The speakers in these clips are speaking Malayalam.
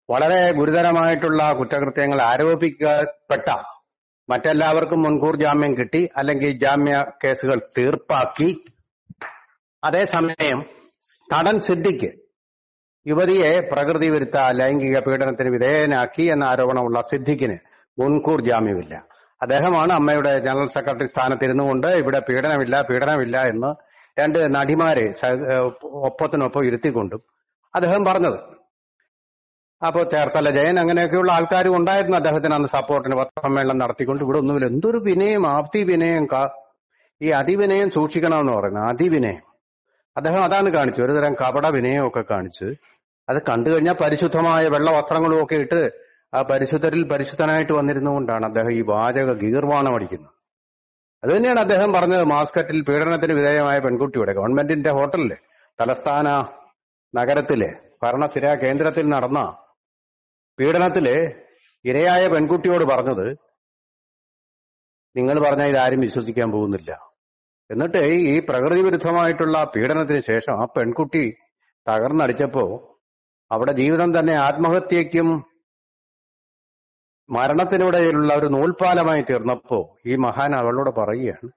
വളരെ ഗുരുതരമായിട്ടുള്ള കുറ്റകൃത്യങ്ങൾ ആരോപിക്കപ്പെട്ട മറ്റെല്ലാവർക്കും മുൻകൂർ ജാമ്യം കിട്ടി അല്ലെങ്കിൽ ജാമ്യ കേസുകൾ തീർപ്പാക്കി അതേസമയം നടൻ സിദ്ദിഖ് യുവതിയെ പ്രകൃതി വിരുദ്ധ ലൈംഗിക പീഡനത്തിന് വിധേയനാക്കി എന്ന ആരോപണമുള്ള സിദ്ദിഖിന് മുൻകൂർ ജാമ്യമില്ല അദ്ദേഹമാണ് അമ്മയുടെ ജനറൽ സെക്രട്ടറി സ്ഥാനത്തിരുന്നു കൊണ്ട് ഇവിടെ പീഡനമില്ല പീഡനമില്ല എന്ന് രണ്ട് നടിമാരെ സ- ഏഹ് ഒപ്പത്തിനൊപ്പം ഇരുത്തിക്കൊണ്ടും അദ്ദേഹം പറഞ്ഞത് അപ്പോ ചേർത്തല ജയൻ അങ്ങനെയൊക്കെയുള്ള ആൾക്കാരും ഉണ്ടായിരുന്നു അദ്ദേഹത്തിന് അന്ന് സപ്പോർട്ടിന് പത്രസമ്മേളനം നടത്തിക്കൊണ്ട് ഇവിടെ ഒന്നുമില്ല എന്തൊരു വിനയം ആപ്തി വിനയം കാ- ഈ അതിവിനയം സൂക്ഷിക്കണമെന്ന് പറയുന്നത് അതിവിനയം അദ്ദേഹം അതാണ് കാണിച്ചു ഒരുതരം കപട വിനയമൊക്കെ കാണിച്ച് അത് കണ്ടു കഴിഞ്ഞാൽ പരിശുദ്ധമായ വെള്ള വസ്ത്രങ്ങളും ഒക്കെ ഇട്ട് ആ പരിശുദ്ധരിൽ പരിശുദ്ധനായിട്ട് വന്നിരുന്നുകൊണ്ടാണ് അദ്ദേഹം ഈ വാചക ഗീർവാണം അടിക്കുന്നത് അത് തന്നെയാണ് അദ്ദേഹം പറഞ്ഞത് മാസ്കറ്റിൽ പീഡനത്തിന് വിധേയമായ പെൺകുട്ടിയുടെ ഗവൺമെന്റിന്റെ ഹോട്ടലില് തലസ്ഥാന നഗരത്തിലെ ഭരണസ്ഥിര കേന്ദ്രത്തിൽ നടന്ന പീഡനത്തില് ഇരയായ പെൺകുട്ടിയോട് പറഞ്ഞത് നിങ്ങൾ പറഞ്ഞാൽ ഇതാരും വിശ്വസിക്കാൻ പോകുന്നില്ല എന്നിട്ട് ഈ പ്രകൃതി വിരുദ്ധമായിട്ടുള്ള പീഡനത്തിന് ശേഷം ആ പെൺകുട്ടി തകർന്നടിച്ചപ്പോ അവിടെ ജീവിതം തന്നെ ആത്മഹത്യക്കും മരണത്തിനിടയിലുള്ള ഒരു നൂൽപാലമായി തീർന്നപ്പോ ഈ മഹാൻ അവളോട് പറയുകയാണ്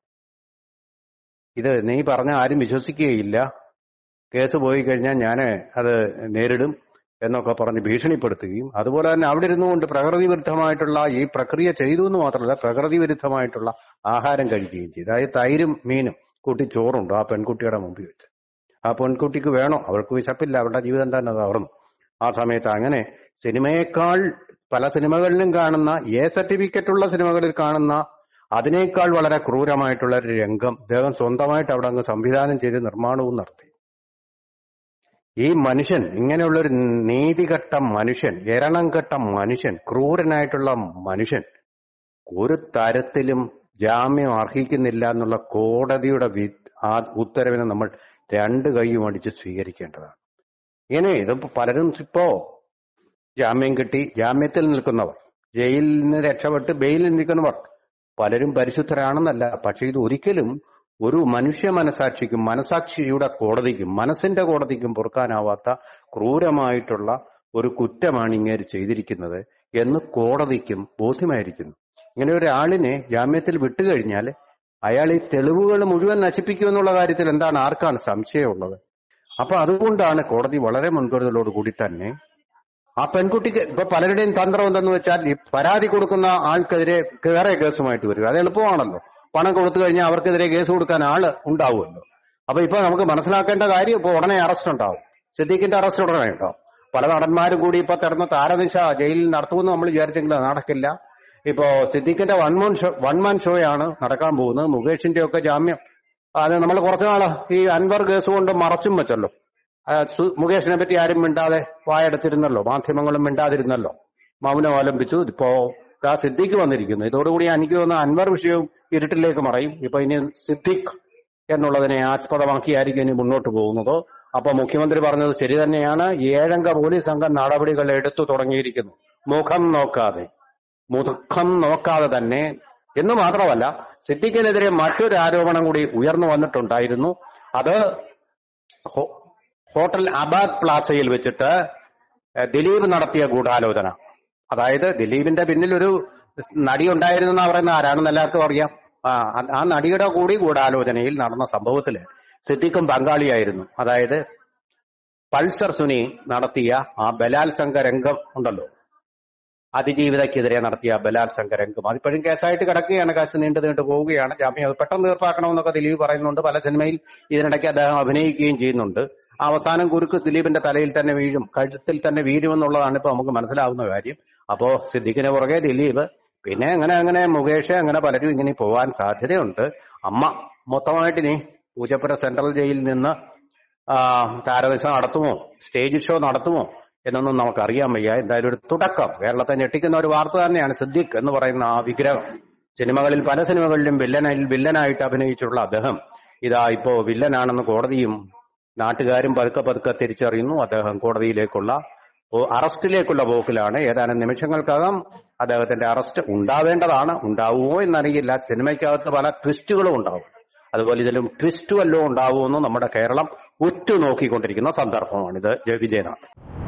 ഇത് നീ പറഞ്ഞ ആരും വിശ്വസിക്കുകയില്ല കേസ് പോയി കഴിഞ്ഞാൽ ഞാൻ അത് നേരിടും എന്നൊക്കെ പറഞ്ഞ് ഭീഷണിപ്പെടുത്തുകയും അതുപോലെ തന്നെ അവിടെ ഇരുന്നുകൊണ്ട് പ്രകൃതി വിരുദ്ധമായിട്ടുള്ള ഈ പ്രക്രിയ ചെയ്തു എന്ന് മാത്രമല്ല പ്രകൃതി വിരുദ്ധമായിട്ടുള്ള ആഹാരം കഴിക്കുകയും ചെയ്തു അതായത് തൈരും മീനും കൂട്ടി ചോറുണ്ട് ആ പെൺകുട്ടിയുടെ മുമ്പിൽ വെച്ച് ആ പെൺകുട്ടിക്ക് വേണോ അവൾക്ക് വിശപ്പില്ല അവരുടെ ജീവിതം തന്നെ തകർന്നു ആ സമയത്ത് അങ്ങനെ സിനിമയേക്കാൾ പല സിനിമകളിലും കാണുന്ന എ സർട്ടിഫിക്കറ്റ് ഉള്ള സിനിമകളിൽ കാണുന്ന അതിനേക്കാൾ വളരെ ക്രൂരമായിട്ടുള്ള ഒരു രംഗം അദ്ദേഹം സ്വന്തമായിട്ട് അവിടെ അങ്ങ് സംവിധാനം ചെയ്ത് നിർമ്മാണവും നടത്തി ഈ മനുഷ്യൻ ഇങ്ങനെയുള്ള ഒരു നീതികെട്ട മനുഷ്യൻ എരണം കെട്ട മനുഷ്യൻ ക്രൂരനായിട്ടുള്ള മനുഷ്യൻ ഒരു തരത്തിലും ജാമ്യം അർഹിക്കുന്നില്ല എന്നുള്ള കോടതിയുടെ വി- ആ ഉത്തരവിനെ നമ്മൾ രണ്ട് കൈയും അടിച്ച് സ്വീകരിക്കേണ്ടതാണ് ഇങ്ങനെ ഇതിപ്പോ പലരും ഇപ്പോ ജാമ്യം കിട്ടി ജാമ്യത്തിൽ നിൽക്കുന്നവർ ജയിലിൽ നിന്ന് രക്ഷപ്പെട്ട് ബെയിലിൽ നിൽക്കുന്നവർ പലരും പരിശുദ്ധരാണെന്നല്ല പക്ഷെ ഇത് ഒരിക്കലും ഒരു മനുഷ്യ മനസാക്ഷിക്കും മനസാക്ഷിയുടെ കോടതിക്കും മനസ്സിന്റെ കോടതിക്കും പൊറുക്കാനാവാത്ത ക്രൂരമായിട്ടുള്ള ഒരു കുറ്റമാണ് ഇങ്ങനെ ചെയ്തിരിക്കുന്നത് എന്ന് കോടതിക്കും ബോധ്യമായിരിക്കുന്നു ഇങ്ങനെ ഒരാളിനെ ജാമ്യത്തിൽ വിട്ടുകഴിഞ്ഞാൽ അയാൾ ഈ തെളിവുകൾ മുഴുവൻ നശിപ്പിക്കുമെന്നുള്ള കാര്യത്തിൽ എന്താണ് ആർക്കാണ് സംശയമുള്ളത് അപ്പൊ അതുകൊണ്ടാണ് കോടതി വളരെ മുൻകരുതലോട് കൂടി തന്നെ ആ പെൺകുട്ടിക്ക് ഇപ്പൊ പലരുടെയും തന്ത്രം എന്തെന്ന് വെച്ചാൽ ഈ പരാതി കൊടുക്കുന്ന ആൾക്കെതിരെ വേറെ കേസുമായിട്ട് വരിക അത് എളുപ്പമാണല്ലോ പണം കൊടുത്തു കഴിഞ്ഞാൽ അവർക്കെതിരെ കേസ് കൊടുക്കാൻ ആള് ഉണ്ടാവുമല്ലോ അപ്പൊ ഇപ്പൊ നമുക്ക് മനസ്സിലാക്കേണ്ട കാര്യം ഇപ്പൊ ഉടനെ അറസ്റ്റ് ഉണ്ടാവും സിദ്ദീഖിന്റെ അറസ്റ്റ് ഉടനെ ഉണ്ടാവും പല നടന്മാരും കൂടി ഇപ്പൊ തെരഞ്ഞ താരദിശ ജയിലിൽ നടത്തുമെന്ന് നമ്മൾ വിചാരിച്ചെങ്കിൽ അത് നടക്കില്ല ഇപ്പോ സിദ്ദീഖിന്റെ one man show one man ഷോയാണ് നടക്കാൻ പോകുന്നത് മുകേഷിന്റെ ഒക്കെ ജാമ്യം അത് നമ്മൾ കുറച്ചു നാള് ഈ അൻവർ കേസ് കൊണ്ട് മറച്ചും വെച്ചല്ലോ ആ, സു- മുകേഷിനെ പറ്റി ആരും മിണ്ടാതെ വായടച്ചിരുന്നല്ലോ മാധ്യമങ്ങളും മിണ്ടാതിരുന്നല്ലോ മൗനം അവലംബിച്ചു ഇപ്പോ ആ സിദ്ദിഖ് വന്നിരിക്കുന്നു ഇതോടുകൂടി എനിക്ക് തോന്നുന്ന അൻവർ വിഷയവും ഇരുട്ടിലേക്ക് മറയും ഇപ്പൊ ഇനി സിദ്ദിഖ് എന്നുള്ളതിനെ ആസ്പദമാക്കിയായിരിക്കും ഇനി മുന്നോട്ട് പോകുന്നത് അപ്പൊ മുഖ്യമന്ത്രി പറഞ്ഞത് ശരി തന്നെയാണ് ഏഴംഗ പോലീസ് സംഘം നടപടികൾ എടുത്തു തുടങ്ങിയിരിക്കുന്നു മുഖം നോക്കാതെ മുഖം നോക്കാതെ തന്നെ എന്ന് മാത്രമല്ല സിദ്ദിഖിനെതിരെ മറ്റൊരു ആരോപണം കൂടി ഉയർന്നു വന്നിട്ടുണ്ടായിരുന്നു അത് ഹോ- ഹോട്ടൽ അബാദ് പ്ലാസയിൽ വെച്ചിട്ട് ഏഹ്, ദിലീപ് നടത്തിയ ഗൂഢാലോചന അതായത് ദിലീപിന്റെ പിന്നിൽ ഒരു നടി ഉണ്ടായിരുന്നെന്ന് പറയുന്ന ആരാണെന്ന് എല്ലാവർക്കും അറിയാം ആ അത് ആ നടിയുടെ കൂടി ഗൂഢാലോചനയിൽ നടന്ന സംഭവത്തില് സിദ്ദിഖും പങ്കാളിയായിരുന്നു അതായത് പൾസർ സുനി നടത്തിയ ആ ബലാത്സംഗ രംഗം ഉണ്ടല്ലോ അതിജീവിതയ്ക്കെതിരെ നടത്തിയ ബലാത്സംഗ രംഗം അതിപ്പോഴും കേസായിട്ട് കിടക്കുകയാണ് കേസ് നീണ്ടു നീണ്ടു പോവുകയാണ് ജാമ്യം അത് പെട്ടെന്ന് തീർപ്പാക്കണമെന്നൊക്കെ ദിലീപ് പറയുന്നുണ്ട് പല സിനിമയിൽ ഇതിനിടയ്ക്ക് അദ്ദേഹം അഭിനയിക്കുകയും ചെയ്യുന്നുണ്ട് അവസാനം കുരുക്ക് ദിലീപിന്റെ തലയിൽ തന്നെ വീഴും കഴുത്തിൽ തന്നെ വീഴുമെന്നുള്ളതാണ് ഇപ്പൊ നമുക്ക് മനസ്സിലാവുന്ന കാര്യം അപ്പോ സിദ്ദിഖിന് പുറകെ ദിലീപ് പിന്നെ അങ്ങനെ അങ്ങനെ മുകേഷ് അങ്ങനെ പലരും ഇങ്ങനെ പോവാൻ സാധ്യതയുണ്ട് അമ്മ മൊത്തമായിട്ട് ഇനി പൂജപ്പുര സെൻട്രൽ ജയിലിൽ നിന്ന് ആ, താരദിശ നടത്തുമോ സ്റ്റേജ് ഷോ നടത്തുമോ എന്നൊന്നും നമുക്കറിയാൻ വയ്യ എന്തായാലും ഒരു തുടക്കം കേരളത്തെ ഞെട്ടിക്കുന്ന ഒരു വാർത്ത തന്നെയാണ് സിദ്ദിഖ് എന്ന് പറയുന്ന ആ വിഗ്രഹം സിനിമകളിൽ പല സിനിമകളിലും വില്ലനായി വില്ലനായിട്ട് അഭിനയിച്ചിട്ടുള്ള അദ്ദേഹം ഇതാ ഇപ്പോ വില്ലനാണെന്ന് കോടതിയും നാട്ടുകാരും പതുക്കെ പതുക്കെ തിരിച്ചറിയുന്നു അദ്ദേഹം കോടതിയിലേക്കുള്ള ഓ- അറസ്റ്റിലേക്കുള്ള പോക്കിലാണ് ഏതാനും നിമിഷങ്ങൾക്കകം അദ്ദേഹത്തിന്റെ അറസ്റ്റ് ഉണ്ടാവേണ്ടതാണ് ഉണ്ടാവുമോ എന്നറിയില്ല സിനിമയ്ക്കകത്ത് പല ട്വിസ്റ്റുകളും ഉണ്ടാവും അതുപോലെ ഇതിലും ട്വിസ്റ്റ് വല്ലതും ഉണ്ടാവുമെന്ന് നമ്മുടെ കേരളം ഉറ്റുനോക്കിക്കൊണ്ടിരിക്കുന്ന സന്ദർഭമാണിത് ജയ വിജയനാഥ്